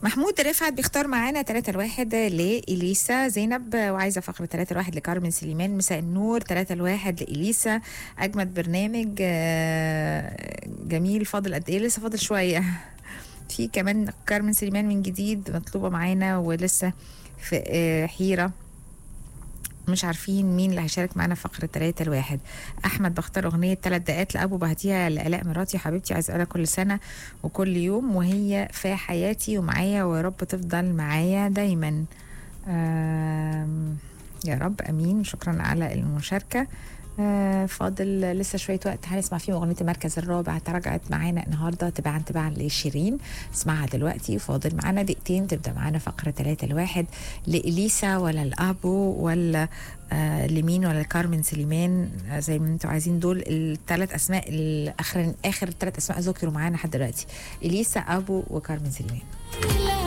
محمود رفعت بيختار معانا 3 الواحد لإليسا زينب وعايزة فقرة 3 الواحد لكارمن سليمان مساء النور 3 الواحد لإليسا أجمد برنامج آه، جميل فاضل قد إيه لسه فاضل شوية في كمان كارمن سليمان من جديد مطلوبة معانا ولسه في آه، حيرة مش عارفين مين اللي هيشارك معانا في فقرة تلاتة الواحد أحمد بختار أغنية تلات دقات لأبو بهديها لآلاء مراتي حبيبتي عايز أقولها كل سنة وكل يوم وهي في حياتي ومعايا ويا رب تفضل معايا دايما آم، يا رب أمين شكرا على المشاركة آه، فاضل لسه شوية وقت هنسمع فيهم أغنية المركز الرابع تراجعت معانا النهاردة تباعا تباعا لشيرين اسمعها دلوقتي فاضل معانا دقيقتين تبدأ معانا فقرة ثلاثة الواحد لإليسا ولا الأبو ولا آه لمين ولا كارمن سليمان آه زي ما انتوا عايزين دول الثلاث أسماء الآخر آخر ثلاث أسماء ذكروا معانا لحد دلوقتي إليسا أبو وكارمن سليمان